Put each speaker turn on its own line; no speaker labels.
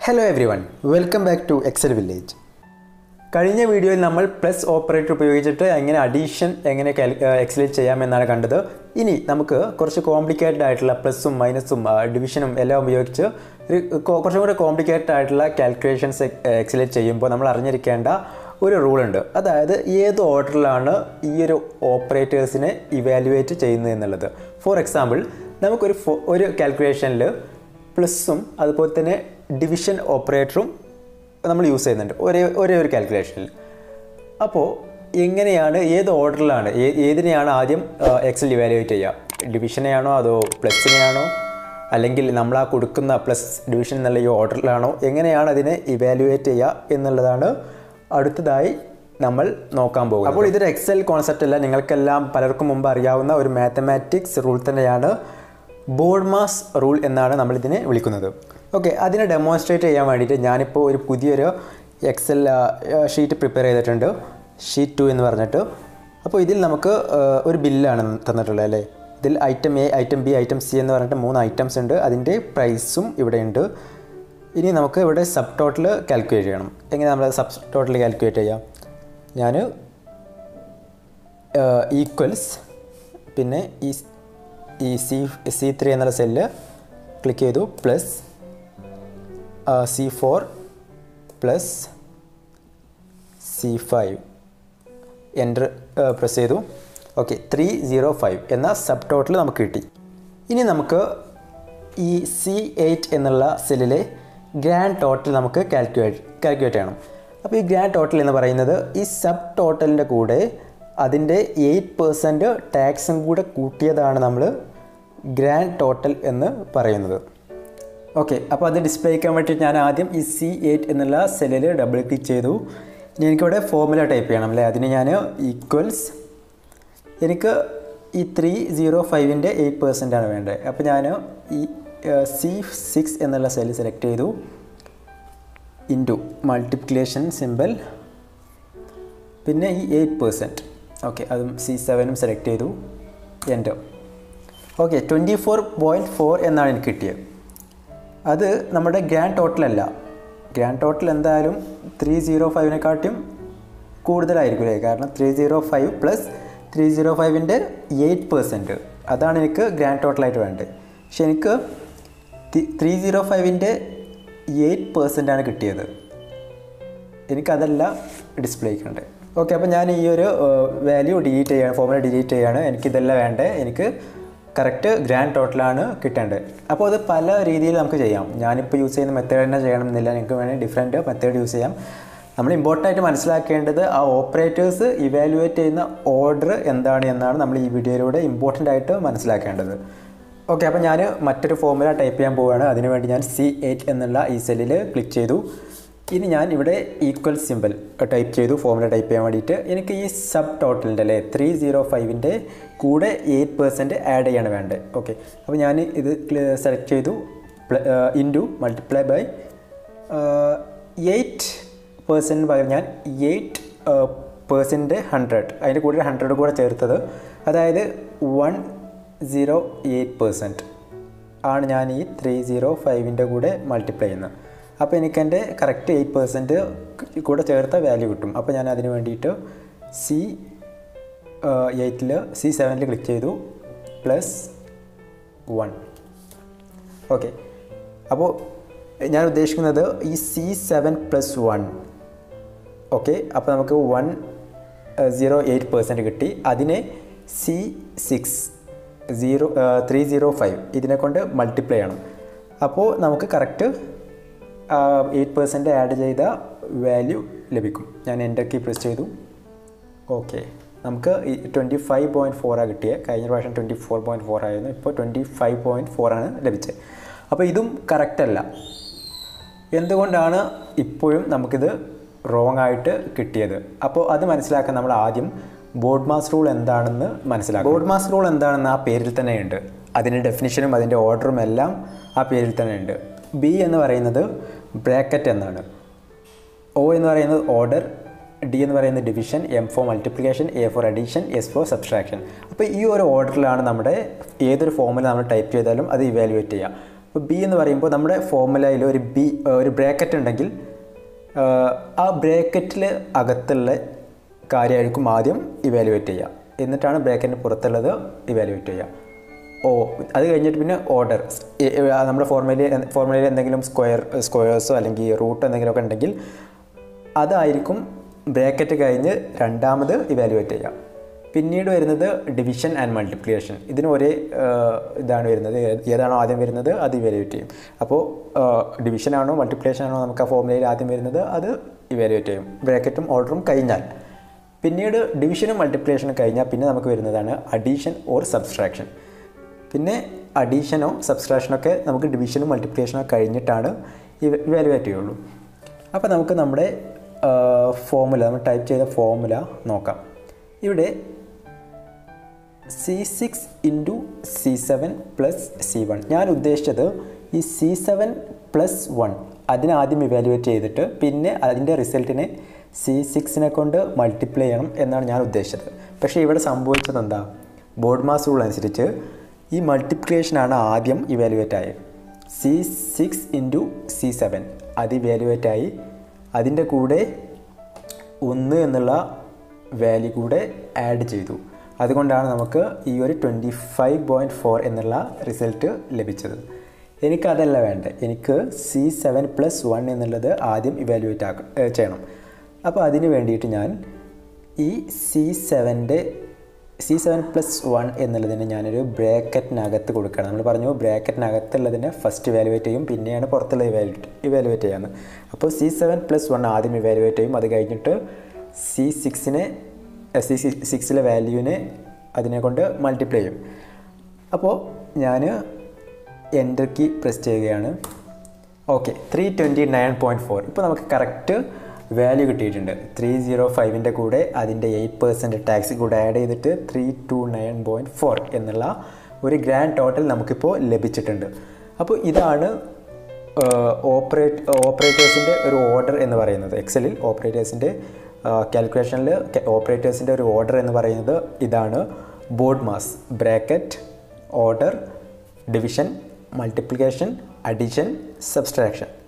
hello everyone welcome back to Excel village കഴിഞ്ഞ വീഡിയോയിൽ നമ്മൾ പ്ലസ് ഓപ്പറേറ്റർ ഉപയോഗിച്ചിട്ട് എങ്ങനെ അഡീഷൻ എങ്ങനെ എക്സലേറ്റ് ചെയ്യാമെന്നാണ് കണ്ടത് ഇനി നമുക്ക് കുറച്ച് കോംപ്ലിക്കേറ്റഡ് ആയിട്ടുള്ള പ്ലസും മൈനസും ഡിവിഷനും എല്ലാം ഉപയോഗിച്ച് ഒരു കൊ- കുറച്ചും കൂടെ കോംപ്ലിക്കേറ്റഡ് ആയിട്ടുള്ള കാൽക്കുലേഷൻസ് എക്സലേറ്റ് ചെയ്യുമ്പോൾ നമ്മൾ അറിഞ്ഞിരിക്കേണ്ട ഒരു റൂൾ ഉണ്ട് അതായത് ഏത് ഓർഡറിലാണ് ഈ ഒരു ഓപ്പറേറ്റേഴ്സിനെ ഇവാലുവേറ്റ് ചെയ്യുന്നത് എന്നുള്ളത് ഫോർ എക്സാമ്പിൾ നമുക്കൊരു ഫോ- ഒരു കാൽക്കുലേഷനിൽ പ്ലസും അതുപോലെ തന്നെ ഡിവിഷൻ ഓപ്പറേറ്ററും നമ്മൾ യൂസ് ചെയ്യുന്നുണ്ട് ഒരേ ഒരേ ഒരു കാൽക്കുലേഷനിൽ അപ്പോൾ എങ്ങനെയാണ് ഏത് ഓർഡറിലാണ് ഏ- ഏതിനെയാണ് ആദ്യം എക്സൽ ഇവാലുവേറ്റ് ചെയ്യുക ഡിവിഷനെയാണോ അതോ പ്ലസിനെയാണോ അല്ലെങ്കിൽ നമ്മൾ ആ കൊടുക്കുന്ന പ്ലസ് ഡിവിഷൻ എന്നുള്ള ഈ ഓർഡറിലാണോ എങ്ങനെയാണ് അതിനെ ഇവാലുവേറ്റ് ചെയ്യുക എന്നുള്ളതാണ് അടുത്തതായി നമ്മൾ നോക്കാൻ പോകുന്നത് അപ്പോൾ ഇതൊരു എക്സൽ കോൺസെപ്റ്റ് അല്ല നിങ്ങൾക്കെല്ലാം പലർക്കും മുമ്പ് അറിയാവുന്ന ഒരു മാത്തമാറ്റിക്സ് റൂൾ തന്നെയാണ് ബോർഡ് മാസ് റൂൾ എന്നാണ് നമ്മളിതിനെ വിളിക്കുന്നത് ഓക്കെ അതിനെ ഡെമോൺസ്ട്രേറ്റ് ചെയ്യാൻ വേണ്ടിയിട്ട് ഞാനിപ്പോൾ ഒരു പുതിയൊരു എക്സൽ ഷീറ്റ് പ്രിപ്പയർ ചെയ്തിട്ടുണ്ട് ഷീറ്റ് ടു എന്ന് പറഞ്ഞിട്ട് അപ്പോൾ ഇതിൽ നമുക്ക് ആ, ഒരു ബില്ലാണ് തന്നിട്ടുള്ളത് അല്ലേ ഇതിൽ item A item B item C എന്ന് പറഞ്ഞിട്ട് മൂന്ന് ഐറ്റംസ് ഉണ്ട് അതിൻ്റെ പ്രൈസും ഇവിടെ ഉണ്ട് ഇനി നമുക്ക് ഇവിടെ സബ് ടോട്ടൽ കാൽക്കുലേറ്റ് ചെയ്യണം എങ്ങനെ നമ്മൾ സബ് ടോട്ടൽ കാൽക്കുലേറ്റ് ചെയ്യാം ഞാൻ ഈക്വൽസ് പിന്നെ ഈ ഈ സി സി ത്രീ എന്നുള്ള സെല്ല് ക്ലിക്ക് ചെയ്തു plus C four plus C five enter press ചെയ്തു ഓക്കെ ത്രീ സീറോ ഫൈവ് എന്ന സബ് ടോട്ടൽ നമുക്ക് കിട്ടി ഇനി നമുക്ക് ഈ സി എയ്റ്റ് എന്നുള്ള സെല്ലിലെ ഗ്രാൻഡ് ടോട്ടൽ നമുക്ക് കാൽക്കുലേറ്റ് കാൽക്കുലേറ്റ് ചെയ്യണം അപ്പോൾ ഈ ഗ്രാൻഡ് ടോട്ടൽ എന്ന് പറയുന്നത് ഈ സബ് ടോട്ടലിൻ്റെ കൂടെ അതിൻ്റെ എയ്റ്റ് പെർസെൻറ്റ് ടാക്സും കൂടെ കൂട്ടിയതാണ് നമ്മൾ ഗ്രാൻഡ് ടോട്ടൽ എന്ന് പറയുന്നത് ഓക്കെ അപ്പോൾ അത് ഡിസ്പ്ലേ ചെയ്യാൻ വേണ്ടി ഞാൻ ആദ്യം ഈ സി എയ്റ്റ് എന്നുള്ള സെല്ലിൽ ഡബിൾ ക്ലിക്ക് ചെയ്തു ഇനി എനിക്കിവിടെ ഫോർമുല ടൈപ്പ് ചെയ്യണം അല്ലേ അതിന് ഞാൻ ഈക്വൽസ് എനിക്ക് ഈ ത്രീ സീറോ ഫൈവിൻ്റെ എയ്റ്റ് പെർസെൻ്റ് ആണ് വേണ്ടത് അപ്പോൾ ഞാൻ ഈ സി സിക്സ് എന്നുള്ള സെല്ല് സെലക്ട് ചെയ്തു ഇൻറ്റു മൾട്ടിപ്ലിക്കേഷൻ സിമ്പിൾ പിന്നെ ഈ എയ്റ്റ് പെർസെൻറ്റ് ഓക്കെ അതും സി സെവനും സെലക്ട് ചെയ്തു എൻ്റെ okay twenty four point four എന്നാണ് എനിക്ക് കിട്ടിയത് അത് നമ്മുടെ ഗ്രാൻഡ് ടോട്ടൽ അല്ല ഗ്രാൻഡ് ടോട്ടൽ എന്തായാലും ത്രീ സീറോ ഫൈവിനെക്കാട്ടും കൂടുതലായിരിക്കും അല്ലേ കാരണം three zero five plus three zero ഫൈവിൻ്റെ എയ്റ്റ് പെർസെൻറ്റ് അതാണ് എനിക്ക് ഗ്രാൻഡ് ടോട്ടലായിട്ട് വേണ്ടത് പക്ഷെ എനിക്ക് ത്രീ സീറോ ഫൈവിൻ്റെ എയ്റ്റ് പെർസെൻ്റ് ആണ് കിട്ടിയത് എനിക്കതല്ല ഡിസ്പ്ലേ ചെയ്യേണ്ടത് ഓക്കെ അപ്പോൾ ഞാൻ ഈ ഒരു വാല്യൂ ഡിലീറ്റ് ചെയ്യാണ് ഫോർമുല ഡിലീറ്റ് ചെയ്യാണ് എനിക്കിതല്ല വേണ്ടത് എനിക്ക് കറക്റ്റ് ഗ്രാൻഡ് ടോട്ടലാണ് കിട്ടേണ്ടത് അപ്പോൾ അത് പല രീതിയിൽ നമുക്ക് ചെയ്യാം ഞാനിപ്പോൾ യൂസ് ചെയ്യുന്ന മെത്തേഡ് തന്നെ ചെയ്യണമെന്നില്ല നിങ്ങൾക്ക് വേണമെങ്കിൽ ഡിഫറെൻറ്റ് മെത്തേഡ് യൂസ് ചെയ്യാം നമ്മൾ ഇമ്പോർട്ടൻ്റ് ആയിട്ട് മനസ്സിലാക്കേണ്ടത് ആ ഓപ്പറേറ്റേഴ്സ് ഇവാലുവേറ്റ് ചെയ്യുന്ന ഓർഡർ എന്താണ് എന്നാണ് നമ്മൾ ഈ വീഡിയോയിലൂടെ ഇമ്പോർട്ടൻ്റ് ആയിട്ട് മനസ്സിലാക്കേണ്ടത് ഓക്കെ അപ്പോൾ ഞാൻ മറ്റൊരു ഫോർമുല ടൈപ്പ് ചെയ്യാൻ പോവുകയാണ് അതിനുവേണ്ടി ഞാൻ സി എയ്റ്റ് എന്നുള്ള ഈ സെല്ലിൽ ക്ലിക്ക് ചെയ്തു ഇനി ഞാൻ ഇവിടെ ഈക്വൽ സിമ്പിൾ ടൈപ്പ് ചെയ്തു ഫോർമുല ടൈപ്പ് ചെയ്യാൻ വേണ്ടിയിട്ട് എനിക്ക് ഈ സബ് ടോട്ടലിൻ്റെ അല്ലേ ത്രീ സീറോ ഫൈവിൻ്റെ കൂടെ എയ്റ്റ് പെർസെൻറ്റ് ആഡ് ചെയ്യാണ് വേണ്ടത് ഓക്കെ അപ്പോൾ ഞാൻ ഇത് സെലക്ട് ചെയ്തു into multiply by eight percent പകരം ഞാൻ എയ്റ്റ് പേഴ്സൻറ്റ് ഹൺഡ്രഡ് അതിൻ്റെ കൂടെ ഹൺഡ്രഡ് കൂടെ ചേർത്തത് അതായത് വൺ സീറോ എയ്റ്റ് പേഴ്സൻറ്റ് ആണ് ഞാൻ ഈ ത്രീ സീറോ ഫൈവിൻ്റെ കൂടെ മൾട്ടിപ്ലൈ ചെയ്യുന്നത് അപ്പോൾ എനിക്ക് എൻ്റെ കറക്റ്റ് എയ്റ്റ് പെർസെൻറ്റ് കൂടെ ചേർത്ത വാല്യൂ കിട്ടും അപ്പോൾ ഞാൻ അതിന് വേണ്ടിയിട്ട് സി എയ്റ്റിൽ സി സെവനിൽ ക്ലിക്ക് ചെയ്തു പ്ലസ് വൺ ഓക്കെ അപ്പോൾ ഞാൻ ഉദ്ദേശിക്കുന്നത് ഈ C seven plus one okay അപ്പോൾ നമുക്ക് വൺ സീറോ എയ്റ്റ് പെർസെൻറ്റ് കിട്ടി അതിനെ C six zero three zero five ഇതിനെ കൊണ്ട് മൾട്ടിപ്ലൈ ചെയ്യണം അപ്പോൾ നമുക്ക് കറക്റ്റ് എയ്റ്റ് പെർസെൻറ്റ് ആഡ് ചെയ്ത വാല്യൂ ലഭിക്കും ഞാൻ എൻ്റെ കീ പ്രസ് ചെയ്തു ഓക്കെ നമുക്ക് ട്വൻറ്റി ഫൈവ് പോയിൻറ്റ് ഫോറാണ് കിട്ടിയത് കഴിഞ്ഞ പ്രാവശ്യം ട്വൻറ്റി ഫോർ പോയിൻറ്റ് ഫോർ ആയിരുന്നു ഇപ്പോൾ ട്വൻറ്റി ഫൈവ് പോയിൻറ്റ് ഫോറാണ് ലഭിച്ചത് അപ്പോൾ ഇതും കറക്റ്റ് അല്ല എന്തുകൊണ്ടാണ് ഇപ്പോഴും നമുക്കിത് റോങ് ആയിട്ട് കിട്ടിയത് അപ്പോൾ അത് മനസ്സിലാക്കാൻ നമ്മൾ ആദ്യം ബോർഡ് മാസ് റൂൾ എന്താണെന്ന് മനസ്സിലാക്കും ബോർഡ് മാസ് റൂൾ എന്താണെന്ന് ആ പേരിൽ തന്നെയുണ്ട് അതിൻ്റെ ഡെഫിനിഷനും അതിൻ്റെ ഓർഡറും എല്ലാം ആ പേരിൽ തന്നെയുണ്ട് ബി എന്ന് പറയുന്നത് ബ്രാക്കറ്റ് എന്നാണ് ഒ എന്ന് പറയുന്നത് ഓർഡർ ഡി എന്ന് പറയുന്നത് division M for multiplication A for addition S for subtraction അപ്പോൾ ഈ ഒരു ഓർഡറിലാണ് നമ്മുടെ ഏതൊരു ഫോമിൽ നമ്മൾ ടൈപ്പ് ചെയ്താലും അത് ഇവാലുവേറ്റ് ചെയ്യുക അപ്പോൾ ബി എന്ന് പറയുമ്പോൾ നമ്മുടെ ഫോർമുലയിൽ ഒരു ബി ഒരു ബ്രാക്കറ്റ് ഉണ്ടെങ്കിൽ ആഹ്, ആ ബ്രാക്കറ്റിൽ അകത്തുള്ള കാര്യമായിരിക്കും ആദ്യം ഇവാലുവേറ്റ് ചെയ്യുക എന്നിട്ടാണ് ബ്രാക്കറ്റിന് പുറത്തുള്ളത് ഇവാലുവേറ്റ് ചെയ്യുക ഓ അത് കഴിഞ്ഞിട്ട് പിന്നെ ഓർഡർ നമ്മുടെ ഫോർമുലയിൽ ഫോർമുലയിൽ എന്തെങ്കിലും സ്ക്വയർ സ്ക്വയേഴ്സോ അല്ലെങ്കിൽ റൂട്ട് എന്തെങ്കിലുമൊക്കെ ഉണ്ടെങ്കിൽ അതായിരിക്കും ബ്രാക്കറ്റ് കഴിഞ്ഞ് രണ്ടാമത് ഇവാലുവേറ്റ് ചെയ്യുക പിന്നീട് വരുന്നത് ഡിവിഷൻ ആൻഡ് മൾട്ടിപ്ലിക്കേഷൻ ഇതിന് ഒരേ ആഹ്, ഇതാണ് വരുന്നത് ഏ- ഏതാണോ ആദ്യം വരുന്നത് അത് ഇവാലുവേറ്റ് ചെയ്യും അപ്പോൾ ഡിവിഷൻ ആണോ മൾട്ടിപ്ലിക്കേഷൻ ആണോ നമുക്ക് ആ ഫോർമുലയിൽ ആദ്യം വരുന്നത് അത് ഇവാലുവേറ്റ് ചെയ്യും ബ്രാക്കറ്റും ഓർഡറും കഴിഞ്ഞാൽ പിന്നീട് ഡിവിഷനും മൾട്ടിപ്ലിക്കേഷനും കഴിഞ്ഞാൽ പിന്നെ നമുക്ക് വരുന്നതാണ് അഡീഷൻ ഓർ സബ്സ്ട്രാക്ഷൻ പിന്നെ അഡീഷനോ സബ്സ്ട്രാക്ഷനോ ഒക്കെ നമുക്ക് ഡിവിഷനും മൾട്ടിപ്ലിക്കേഷനോ കഴിഞ്ഞിട്ടാണ് ഇവാലുവേറ്റ് ചെയ്യുള്ളൂ അപ്പോൾ നമുക്ക് നമ്മുടെ ഫോമുല നമ്മൾ ടൈപ്പ് ചെയ്ത ഫോമുല നോക്കാം ഇവിടെ C six into C seven plus C one ഞാൻ ഉദ്ദേശിച്ചത് ഈ സി സെവൻ പ്ലസ് വൺ അതിനെ ആദ്യം ഇവാലുവേറ്റ് ചെയ്തിട്ട് പിന്നെ അതിൻ്റെ റിസൾട്ടിനെ സി സിക്സിനെ കൊണ്ട് മൾട്ടിപ്ലൈ ചെയ്യണം എന്നാണ് ഞാൻ ഉദ്ദേശിച്ചത് പക്ഷേ ഇവിടെ സംഭവിച്ചത് എന്താ ബോർഡ് മാസ് റൂൾ അനുസരിച്ച് ഈ മൾട്ടിപ്ലിക്കേഷനാണ് ആദ്യം ഇവാലുവേറ്റ് ആയത് C six into C seven അത് ഇവാലുവേറ്റ് ആയി അതിൻ്റെ കൂടെ ഒന്ന് എന്നുള്ള വാല്യൂ കൂടെ ആഡ് ചെയ്തു അതുകൊണ്ടാണ് നമുക്ക് ഈ ഒരു ട്വൻറ്റി ഫൈവ് പോയിൻറ്റ് ഫോർ എന്നുള്ള റിസൾട്ട് ലഭിച്ചത് എനിക്കതല്ല വേണ്ടത് എനിക്ക് സി സെവൻ പ്ലസ് വൺ എന്നുള്ളത് ആദ്യം ഇവാലുവേറ്റ് ആക്ക ഏ, ചെയ്യണം അപ്പോൾ അതിന് വേണ്ടിയിട്ട് ഞാൻ ഈ സി സെവൻ്റെ സി സെവൻ പ്ലസ് വൺ എന്നുള്ളതിന് ഞാനൊരു ബ്രാക്കറ്റിനകത്ത് കൊടുക്കണം നമ്മൾ പറഞ്ഞു ബ്രാക്കറ്റിനകത്തുള്ളതിനെ ഫസ്റ്റ് ഇവാലുവേറ്റ് ചെയ്യും പിന്നെയാണ് പുറത്തുള്ള ഇവാലുവേറ്റ് ഇവാലുവേറ്റ് ചെയ്യാന്ന് അപ്പോൾ സി സെവൻ പ്ലസ് വൺ ആദ്യം ഇവാലുവേറ്റ് ചെയ്യും അത് കഴിഞ്ഞിട്ട് സി സിക്സിനെ സി സിക്സിലെ വാല്യൂവിനെ അതിനെ കൊണ്ട് മൾട്ടിപ്ലൈ ചെയ്യും അപ്പോൾ ഞാൻ എൻ്റർ കീ പ്രസ് ചെയ്യുകയാണ് okay three twenty nine point four ഇപ്പോൾ നമുക്ക് കറക്റ്റ് വാല്യൂ കിട്ടിയിട്ടുണ്ട് ത്രീ സീറോ ഫൈവിൻ്റെ കൂടെ അതിൻ്റെ എയ്റ്റ് പെർസെൻറ്റ് ടാക്സ് കൂടെ ആഡ് ചെയ്തിട്ട് three two nine point four എന്നുള്ള ഒരു ഗ്രാൻഡ് ടോട്ടൽ നമുക്കിപ്പോൾ ലഭിച്ചിട്ടുണ്ട് അപ്പോൾ ഇതാണ് ഓപ്പറേറ്റ് ഓപ്പറേറ്റേഴ്സിൻ്റെ ഒരു ഓർഡർ എന്ന് പറയുന്നത് എക്സലിൽ ഓപ്പറേറ്റേഴ്സിൻ്റെ കാൽക്കുലേഷനിൽ ഓപ്പറേറ്റേഴ്സിൻ്റെ ഒരു ഓർഡർ എന്ന് പറയുന്നത് ഇതാണ് BODMAS bracket order division multiplication addition subtraction